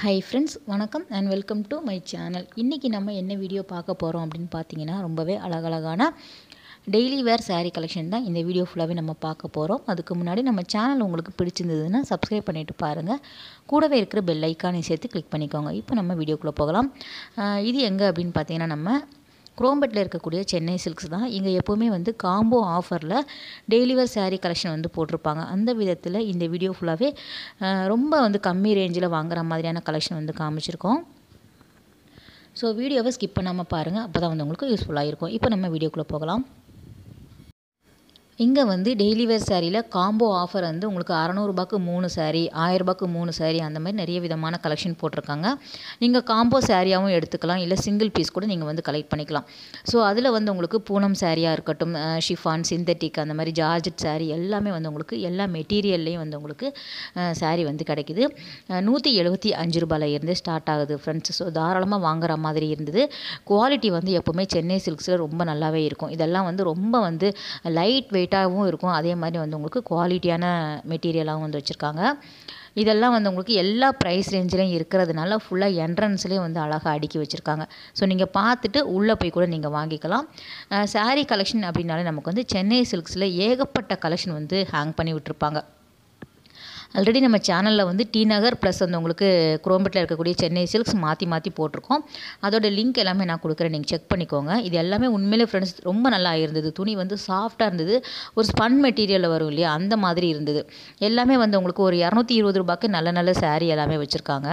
high friends வணக்கம் and welcome to my channel இன்றைக்கி நம்ம என்ன வீடியோ பார்க்க போகிறோம் அப்படின்னு பார்த்தீங்கன்னா ரொம்பவே அழகழகான டெய்லி வேர் saree கலெக்ஷன் தான் இந்த வீடியோ ஃபுல்லாகவே நம்ம பார்க்க போகிறோம் அதுக்கு முன்னாடி நம்ம சேனல் உங்களுக்கு பிடிச்சிருந்ததுன்னா சப்ஸ்கிரைப் பண்ணிவிட்டு பாருங்கள் கூடவே இருக்கிற பெல் ஐக்கானை சேர்த்து கிளிக் பண்ணிக்கோங்க இப்போ நம்ம வீடியோக்குள்ளே போகலாம் ஆஹ் இது எங்கே அப்படின்னு பார்த்தீங்கன்னா நம்ம குரோம்பேட்டில் இருக்கக்கூடிய சென்னை சில்க்ஸ் தான் இங்கே எப்போவுமே வந்து காம்போ ஆஃபரில் டெய்லி வேர் saree கலெக்ஷன் வந்து போட்டிருப்பாங்க அந்த விதத்தில் இந்த வீடியோ ஃபுல்லாகவே ரொம்ப வந்து கம்மி ரேஞ்சில் வாங்குற மாதிரியான கலெக்ஷன் வந்து காமிச்சிருக்கோம் ஸோ வீடியோவை ஸ்கிப் பண்ணாமல் பாருங்கள் அப்போ தான் வந்து உங்களுக்கு யூஸ்ஃபுல்லாக இருக்கும் இப்போ நம்ம வீடியோக்குள்ளே போகலாம் இங்கே வந்து டெய்லி வேர் சாரியில் காம்போ ஆஃபர் வந்து உங்களுக்கு அறநூறுபாக்கு மூணு saree ஆயிரரூபாக்கு மூணு saree அந்த மாதிரி நிறைய விதமான கலெக்ஷன் போட்டிருக்காங்க நீங்கள் காம்போ சாரியாகவும் எடுத்துக்கலாம் இல்லை சிங்கிள் பீஸ் கூட நீங்கள் வந்து கலெக்ட் பண்ணிக்கலாம் ஸோ அதில் வந்து உங்களுக்கு பூனம் சாரியாக இருக்கட்டும் ஷிஃபான் சிந்தட்டிக் அந்த மாதிரி ஜார்ஜெட் saree எல்லாமே வந்து உங்களுக்கு எல்லா மெட்டீரியல்லையும் வந்து உங்களுக்கு saree வந்து கிடைக்குது நூற்றி எழுபத்தி அஞ்சு ரூபாயில் இருந்து ஸ்டார்ட் ஆகுது ஃப்ரெண்ட்ஸ் ஸோ தாராளமாக வாங்குற மாதிரி இருந்தது குவாலிட்டி வந்து எப்போவுமே சென்னை சில்க்ஸில் ரொம்ப நல்லாவே இருக்கும் இதெல்லாம் வந்து ரொம்ப வந்து லைட் வெயிட்டாகவும் இருக்கும் அதே மாதிரி வந்து உங்களுக்கு குவாலிட்டியான மெட்டீரியலாகவும் வந்து வச்சுருக்காங்க இதெல்லாம் வந்து உங்களுக்கு எல்லா ப்ரைஸ் ரேஞ்சிலையும் இருக்கிறதுனால ஃபுல்லாக என்ட்ரன்ஸ்லேயே வந்து அழகாக அடுக்கி வச்சுருக்காங்க ஸோ நீங்கள் பார்த்துட்டு உள்ளே போய் கூட நீங்கள் வாங்கிக்கலாம் saree கலெக்ஷன் அப்படின்னாலே நமக்கு வந்து சென்னை சில்க்ஸில் ஏகப்பட்ட கலெக்ஷன் வந்து ஹேங் பண்ணி விட்டுருப்பாங்க ஆல்ரெடி நம்ம சேனலில் வந்து டி நகர் ப்ளஸ் வந்து உங்களுக்கு குரோம்பேட்டில் இருக்கக்கூடிய சென்னை சில்க்ஸ் மாற்றி மாற்றி போட்டிருக்கோம் அதோட லிங்க் எல்லாமே நான் கொடுக்குறேன் நீங்கள் செக் பண்ணிக்கோங்க இது எல்லாமே உண்மையிலே ஃப்ரெண்ட்ஸ் ரொம்ப நல்லா இருந்தது துணி வந்து சாஃப்டாக இருந்தது ஒரு ஸ்பன் மெட்டீரியலில் வரும் இல்லையா அந்த மாதிரி இருந்தது எல்லாமே வந்து உங்களுக்கு ஒரு இரநூத்தி இருபது ரூபாய்க்கு நல்ல நல்ல saree எல்லாமே வச்சுருக்காங்க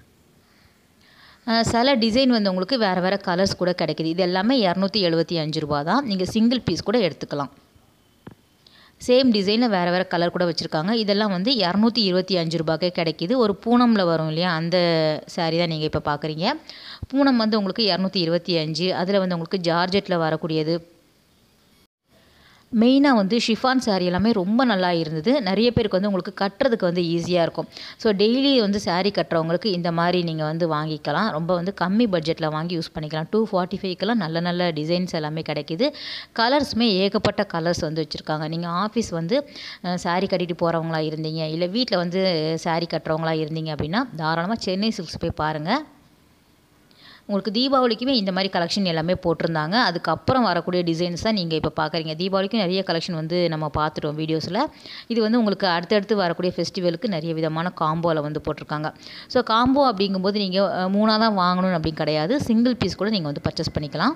சில டிசைன் வந்து உங்களுக்கு வேறு வேறு கலர்ஸ் கூட கிடைக்கிது இது எல்லாமே இரநூத்தி எழுபத்தி அஞ்சு ரூபா தான் நீங்கள் சிங்கிள் பீஸ் கூட எடுத்துக்கலாம் சேம் டிசைனில் வேறு வேறு கலர் கூட வச்சுருக்காங்க இதெல்லாம் வந்து இரநூத்தி இருபத்தி அஞ்சு ரூபாய்க்கே கிடைக்கிது ஒரு பூனமில் வரும் இல்லையா அந்த saree தான் நீங்கள் இப்போ பார்க்குறீங்க பூனம் வந்து உங்களுக்கு இரநூத்தி இருபத்தி அஞ்சு அதில் வந்து உங்களுக்கு ஜார்ஜெட்டில் வரக்கூடியது மெயினாக வந்து ஷிஃபான் saree எல்லாமே ரொம்ப நல்லா இருந்தது நிறைய பேருக்கு வந்து உங்களுக்கு கட்டுறதுக்கு வந்து ஈஸியாக இருக்கும் ஸோ டெய்லி வந்து saree கட்டுறவங்களுக்கு இந்த மாதிரி நீங்கள் வந்து வாங்கிக்கலாம் ரொம்ப வந்து கம்மி பட்ஜெட்டில் வாங்கி யூஸ் பண்ணிக்கலாம் டூ ஃபார்ட்டி ஃபைவ்க்கெல்லாம் நல்ல நல்ல டிசைன்ஸ் எல்லாமே கிடைக்கிது கலர்ஸுமே ஏகப்பட்ட கலர்ஸ் வந்து வச்சுருக்காங்க நீங்கள் ஆஃபீஸ் வந்து saree கட்டிட்டு போகிறவங்களா இருந்தீங்க இல்லை வீட்டில் வந்து saree கட்டுறவங்களா இருந்தீங்க அப்படின்னா தாராளமாக சென்னை சில்க்ஸ் போய் பாருங்கள் உங்களுக்கு தீபாவளிக்குமே இந்த மாதிரி கலெக்ஷன் எல்லாமே போட்டிருந்தாங்க அதுக்கப்புறம் வரக்கூடிய டிசைன்ஸ் தான் நீங்கள் இப்போ பார்க்குறீங்க தீபாவளிக்கும் நிறைய கலெக்ஷன் வந்து நம்ம பார்த்துட்டோம் வீடியோஸில் இது வந்து உங்களுக்கு அடுத்தடுத்து வரக்கூடிய ஃபெஸ்டிவலுக்கு நிறைய விதமான காம்போவில் வந்து போட்டிருக்காங்க ஸோ காம்போ அப்படிங்கும்போது நீங்கள் மூணாக தான் வாங்கணும் அப்படின்னு கிடையாது சிங்கிள் பீஸ் கூட நீங்கள் வந்து பர்ச்சேஸ் பண்ணிக்கலாம்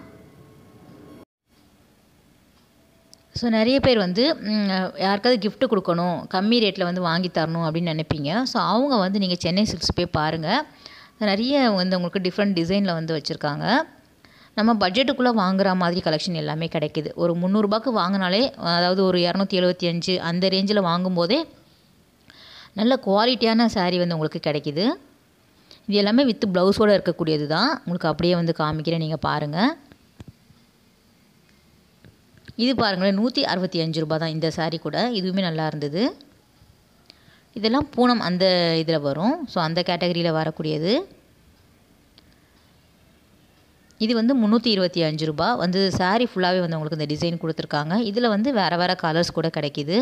ஸோ நிறைய பேர் வந்து யாருக்காவது கிஃப்ட் கொடுக்கணும் கம்மி ரேட்டில் வந்து வாங்கி தரணும் அப்படின்னு நினைப்பீங்க ஸோ அவங்க வந்து நீங்கள் சென்னை சில்க்ஸ் போய் பாருங்கள் நிறைய வந்து உங்களுக்கு டிஃப்ரெண்ட் டிசைனில் வந்து வச்சுருக்காங்க நம்ம பட்ஜெட்டுக்குள்ளே வாங்குற மாதிரி கலெக்ஷன் எல்லாமே கிடைக்கிது ஒரு முந்நூறுபாக்கு வாங்கினாலே அதாவது ஒரு இரநூத்தி எழுபத்தி அஞ்சு அந்த ரேஞ்சில் வாங்கும்போதே நல்ல குவாலிட்டியான saree வந்து உங்களுக்கு கிடைக்கிது இது எல்லாமே வித் ப்ளவுஸோடு இருக்கக்கூடியது தான் உங்களுக்கு அப்படியே வந்து காமிக்கிறேன் நீங்கள் பாருங்கள் இது பாருங்களேன் நூற்றி அறுபத்தி அஞ்சு ரூபா தான் இந்த saree கூட இதுவுமே நல்லா இருந்தது இதெல்லாம் பூனம் அந்த இதில் வரும் ஸோ அந்த கேட்டகரியில் வரக்கூடியது இது வந்து முந்நூற்றி இருபத்தி அஞ்சு ரூபா வந்து saree ஃபுல்லாகவே வந்து உங்களுக்கு இந்த டிசைன் கொடுத்துருக்காங்க இதில் வந்து வேறு வேறு கலர்ஸ் கூட கிடைக்கிது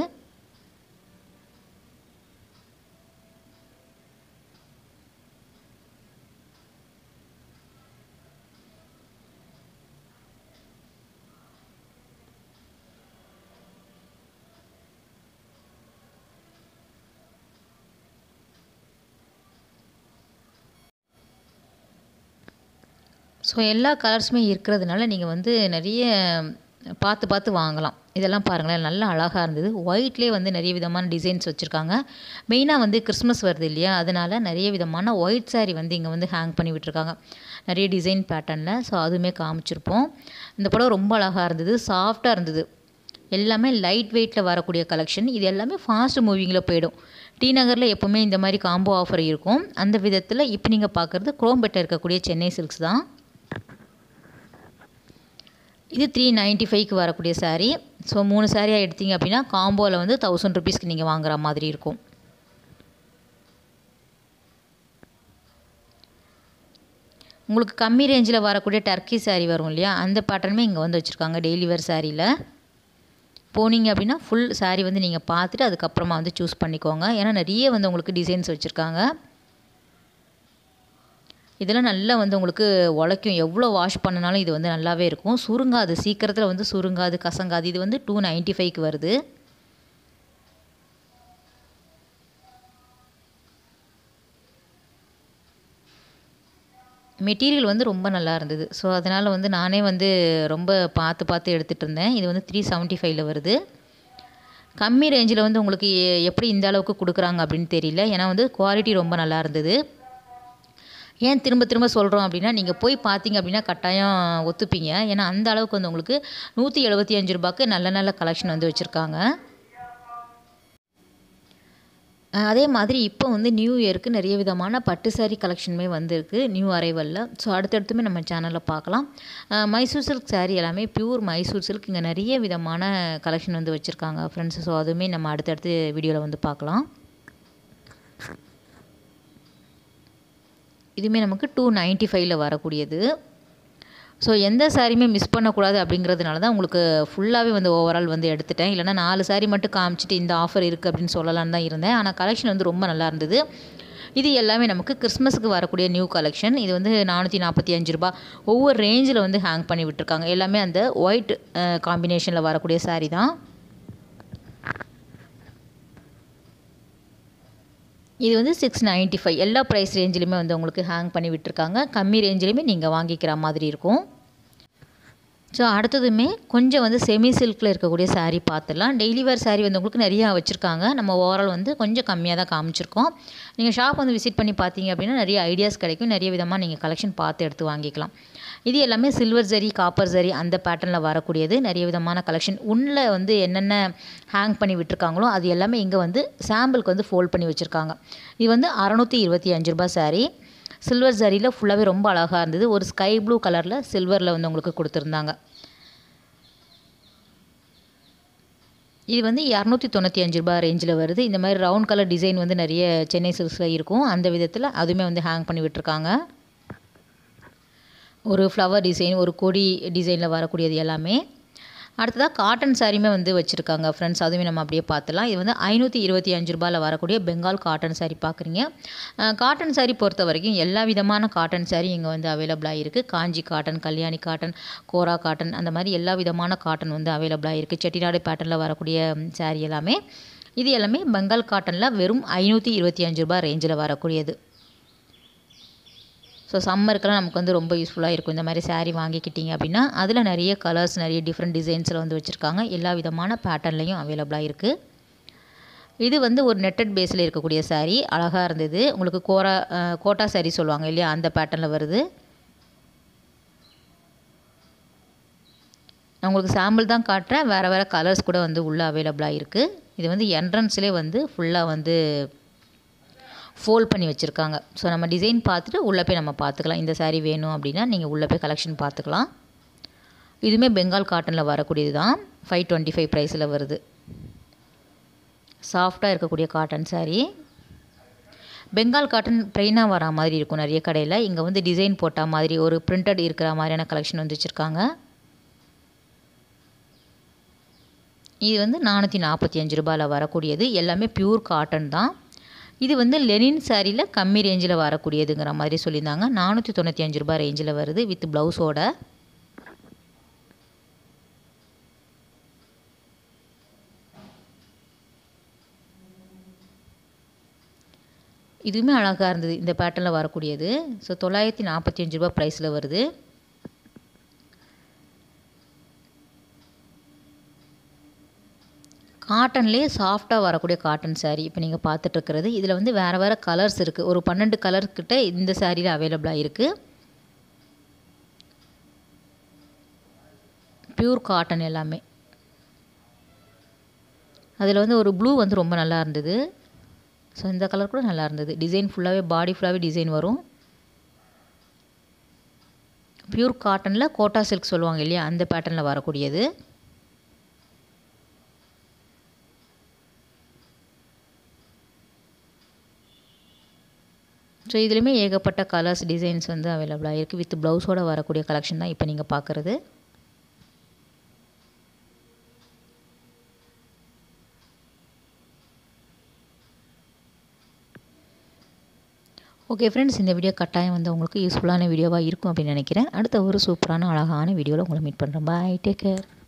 ஸோ எல்லா கலர்ஸுமே இருக்கிறதுனால நீங்கள் வந்து நிறைய பார்த்து பார்த்து வாங்கலாம் இதெல்லாம் பாருங்களேன் நல்லா அழகாக இருந்தது ஒயிட்லேயே வந்து நிறைய விதமான டிசைன்ஸ் வச்சுருக்காங்க மெயினாக வந்து கிறிஸ்மஸ் வருது இல்லையா அதனால் நிறைய விதமான ஒயிட் saree வந்து இங்கே வந்து ஹேங் பண்ணி விட்டுருக்காங்க நிறைய டிசைன் பேட்டர்னில் ஸோ அதுவுமே காமிச்சிருப்போம் இந்த படம் ரொம்ப அழகாக இருந்தது சாஃப்டாக இருந்தது எல்லாமே லைட் வெயிட்டில் வரக்கூடிய கலெக்ஷன் இது எல்லாமே ஃபாஸ்ட் மூவிங்கில் போயிடும் டி நகரில் எப்போவுமே இந்த மாதிரி காம்போ ஆஃபர் இருக்கும் அந்த விதத்தில் இப்போ நீங்கள் பார்க்குறது குரோம்பேட்டில் இருக்கக்கூடிய சென்னை சில்க்ஸ் தான் இது த்ரீ நைன்ட்டி ஃபைவ்க்கு வரக்கூடிய saree ஸோ மூணு சாரியாக எடுத்தீங்க அப்படின்னா காம்போவில் வந்து தௌசண்ட் ருபீஸ்க்கு நீங்கள் வாங்குற மாதிரி இருக்கும் உங்களுக்கு கம்மி ரேஞ்சில் வரக்கூடிய டர்க்கி saree வரும் இல்லையா அந்த பேட்டர்னுமே இங்கே வந்து வச்சுருக்காங்க டெய்லி வேர் சாரியில் போனீங்க அப்படின்னா ஃபுல் saree வந்து நீங்கள் பார்த்துட்டு அதுக்கப்புறமா வந்து சூஸ் பண்ணிக்கோங்க ஏன்னா நிறைய வந்து உங்களுக்கு டிசைன்ஸ் வச்சுருக்காங்க இதெல்லாம் நல்லா வந்து உங்களுக்கு உழைக்கும் எவ்வளோ வாஷ் பண்ணனாலும் இது வந்து நல்லாவே இருக்கும் சுருங்காது சீக்கிரத்தில் வந்து சுருங்காது கசங்காது இது வந்து டூ நைன்ட்டி ஃபைவ்க்கு வருது மெட்டீரியல் வந்து ரொம்ப நல்லா இருந்தது ஸோ அதனால் வந்து நானே வந்து ரொம்ப பார்த்து பார்த்து எடுத்துகிட்டு இருந்தேன் இது வந்து த்ரீ செவன்ட்டி ஃபைவ்ல வருது கம்மி ரேஞ்சில் வந்து உங்களுக்கு எ- எப்படி இந்த அளவுக்கு கொடுக்குறாங்க அப்படின்னு தெரியல ஏன்னா வந்து குவாலிட்டி ரொம்ப நல்லா இருந்தது ஏன் திரும்ப திரும்ப சொல்கிறோம் அப்படின்னா நீங்கள் போய் பார்த்தீங்க அப்படின்னா கட்டாயம் ஒத்துப்பீங்க ஏன்னா அந்த அளவுக்கு வந்து உங்களுக்கு நூற்றி எழுபத்தி அஞ்சு ரூபாய்க்கு நல்ல நல்ல கலெக்ஷன் வந்து வச்சுருக்காங்க அஹ் அதே மாதிரி இப்போ வந்து நியூ இயருக்கு நிறைய விதமான பட்டு saree கலெக்ஷனுமே வந்திருக்கு நியூ அரைவலில் ஸோ அடுத்தடுத்துமே நம்ம சேனலில் பார்க்கலாம் அஹ் மைசூர் சில்க் saree எல்லாமே பியூர் மைசூர் சில்க் இங்கே நிறைய விதமான கலெக்ஷன் வந்து வச்சுருக்காங்க ஃப்ரெண்ட்ஸ் ஸோ அதுவுமே நம்ம அடுத்தடுத்து வீடியோவில் வந்து பார்க்கலாம் இதுவுமே நமக்கு டூ நைன்ட்டி ஃபைவ்ல வரக்கூடியது ஸோ எந்த சாரியுமே மிஸ் பண்ணக்கூடாது அப்படிங்கிறதுனால தான் உங்களுக்கு ஃபுல்லாகவே வந்து ஓவரால் வந்து எடுத்துட்டேன் இல்லைனா நாலு சாரி மட்டும் காமிச்சிட்டு இந்த ஆஃபர் இருக்குது அப்படின்னு சொல்லலான்னு தான் இருந்தேன் ஆனால் கலெக்ஷன் வந்து ரொம்ப நல்லா இருந்தது இது எல்லாமே நமக்கு கிறிஸ்மஸுக்கு வரக்கூடிய நியூ கலெக்ஷன் இது வந்து நானூற்றி நாற்பத்தி அஞ்சு ரூபா ஒவ்வொரு ரேஞ்சில் வந்து ஹேங் பண்ணி விட்டுருக்காங்க எல்லாமே அந்த ஒயிட் காம்பினேஷனில் வரக்கூடிய saree தான் இது வந்து சிக்ஸ் நைன்ட்டி ஃபைவ் எல்லா ப்ரைஸ் ரேஞ்சிலுமே வந்து உங்களுக்கு ஹேங் பண்ணி விட்டுருக்காங்க கம்மி ரேஞ்சிலுமே நீங்கள் வாங்கிக்கிற மாதிரி இருக்கும் ஸோ அடுத்ததுமே கொஞ்சம் வந்து செமி சில்கில் இருக்கக்கூடிய saree பார்த்துடலாம் டெய்லி வேர் saree வந்து உங்களுக்கு நிறையா வச்சுருக்காங்க நம்ம ஓவரால் வந்து கொஞ்சம் கம்மியாக தான் காமிச்சிருக்கோம் நீங்கள் ஷாப் வந்து விசிட் பண்ணி பார்த்தீங்க அப்படின்னா நிறைய ஐடியாஸ் கிடைக்கும் நிறைய விதமாக நீங்கள் கலெக்ஷன் பார்த்து எடுத்து வாங்கிக்கலாம் இது எல்லாமே சில்வர் ஜரி காப்பர் ஜரி அந்த பேட்டர்னில் வரக்கூடியது நிறைய விதமான கலெக்ஷன் உன்னில் வந்து என்னென்ன ஹேங் பண்ணி விட்டுருக்காங்களோ அது எல்லாமே இங்கே வந்து சாம்பிளுக்கு வந்து ஃபோல்ட் பண்ணி வச்சுருக்காங்க இது வந்து அறநூற்றி இருபத்தி அஞ்சு ரூபாய் saree சில்வர் ஜரியில் ஃபுல்லாகவே ரொம்ப அழகாக இருந்தது ஒரு ஸ்கை ப்ளூ கலரில் சில்வரில் வந்து உங்களுக்கு கொடுத்துருந்தாங்க இது வந்து இரநூத்தி தொண்ணூற்றி அஞ்சு ரூபாய் ரேஞ்சில் வருது இந்த மாதிரி ரவுண்ட் கலர் டிசைன் வந்து நிறைய சென்னை சில்க்ஸில் இருக்கும் அந்த விதத்தில் அதுவுமே வந்து ஹேங் பண்ணி விட்டுருக்காங்க ஒரு ஃப்ளவர் டிசைன் ஒரு கொடி டிசைனில் வரக்கூடியது எல்லாமே அடுத்ததாக காட்டன் சாரியுமே வந்து வச்சுருக்காங்க ஃப்ரெண்ட்ஸ் அதுவுமே நம்ம அப்படியே பார்த்துலாம் இது வந்து ஐநூற்றி இருபத்தி அஞ்சு ரூபாயில் வரக்கூடிய பெங்கால் காட்டன் saree பார்க்குறீங்க காட்டன் saree பொறுத்த வரைக்கும் எல்லா விதமான காட்டன் saree இங்கே வந்து அவைலபிளாக இருக்குது Kanchi cotton Kalyani cotton Kora cotton அந்த மாதிரி எல்லா விதமான காட்டன் வந்து அவைலபிளாக இருக்குது செட்டிநாடு பேட்டர்னில் வரக்கூடிய saree எல்லாமே இது எல்லாமே பெங்கால் காட்டனில் வெறும் ஐநூற்றி இருபத்தி அஞ்சு ரூபாய் ரேஞ்சில் வரக்கூடியது ஸோ சம்மருக்கெல்லாம் நமக்கு வந்து ரொம்ப யூஸ்ஃபுல்லாக இருக்கும் இந்த மாதிரி saree வாங்கிக்கிட்டீங்க அப்படின்னா அதில் நிறைய கலர்ஸ் நிறைய டிஃப்ரெண்ட் டிசைன்ஸில் வந்து வச்சுருக்காங்க எல்லா விதமான பேட்டர்ன்லேயும் அவைலபிளாக இருக்குது இது வந்து ஒரு நெட்டட் பேஸில் இருக்கக்கூடிய saree அழகாக இருந்தது உங்களுக்கு கோரா அஹ், கோட்டா saree சொல்லுவாங்க இல்லையா அந்த பேட்டர்னில் வருது நான் உங்களுக்கு சாம்பிள் தான் காட்டுறேன் வேறு வேறு கலர்ஸ் கூட வந்து உள்ளே அவைலபிளாக இருக்குது இது வந்து என்ட்ரன்ஸ்லேயே வந்து ஃபுல்லாக வந்து ஃபோல்ட் பண்ணி வச்சுருக்காங்க ஸோ நம்ம டிசைன் பார்த்துட்டு உள்ளே போய் நம்ம பார்த்துக்கலாம் இந்த saree வேணும் அப்படின்னா நீங்கள் உள்ளே போய் கலெக்ஷன் பார்த்துக்கலாம் இதுவுமே பெங்கால் காட்டனில் வரக்கூடியது தான் ஃபைவ் டுவெண்ட்டி ஃபைவ் ப்ரைஸில் வருது சாஃப்டாக இருக்கக்கூடிய காட்டன் saree பெங்கால் காட்டன் ப்ளைனாக வரா மாதிரி இருக்கும் நிறைய கடையில் இங்கே வந்து டிசைன் போட்ட மாதிரி ஒரு பிரிண்டட் இருக்கிற மாதிரியான கலெக்ஷன் வந்து வச்சுருக்காங்க இது வந்து நானூற்றி நாற்பத்தி அஞ்சு ரூபாயில் வரக்கூடியது எல்லாமே பியூர் காட்டன் தான் இது வந்து லெனின் சாரியில் கம்மி ரேஞ்சில் வரக்கூடியதுங்கிற மாதிரி சொல்லியிருந்தாங்க நானூற்றி தொண்ணூற்றி அஞ்சு ரூபாய் ரேஞ்சில் வருது வித் ப்ளவுஸோட இதுவுமே அழகாக இருந்தது இந்த பேட்டர்னில் வரக்கூடியது ஸோ தொள்ளாயிரத்தி நாற்பத்தி அஞ்சு ரூபாய் ப்ரைஸில் வருது காட்டன்லேயே சாஃப்டாக வரக்கூடிய காட்டன் saree இப்போ நீங்கள் பார்த்துட்ருக்கிறது இதில் வந்து வேறு வேறு கலர்ஸ் இருக்குது ஒரு பன்னெண்டு கலர் கிட்ட இந்த சாரியில் அவைலபிளாக இருக்குது பியூர் காட்டன் எல்லாமே அதில் வந்து ஒரு ப்ளூ வந்து ரொம்ப நல்லா இருந்தது ஸோ இந்த கலர் கூட நல்லா இருந்தது டிசைன் ஃபுல்லாகவே பாடி ஃபுல்லாகவே டிசைன் வரும் பியூர் காட்டனில் கோட்டா சில்க் சொல்லுவாங்க இல்லையா அந்த பேட்டர்னில் வரக்கூடியது ஸோ இதுலேயுமே ஏகப்பட்ட கலர்ஸ் டிசைன்ஸ் வந்து அவைலபிளாக இருக்குது வித் ப்ளவுஸோடு வரக்கூடிய கலெக்ஷன் தான் இப்போ நீங்கள் பார்க்குறது ஓகே ஃப்ரெண்ட்ஸ் இந்த வீடியோ கட்டாயம் வந்து உங்களுக்கு யூஸ்ஃபுல்லான வீடியோவாக இருக்கும் அப்படின்னு நினைக்கிறேன் அடுத்த ஒரு சூப்பரான அழகான வீடியோவில் உங்களை மீட் பண்ணுறேன் பாய் டேக் கேர்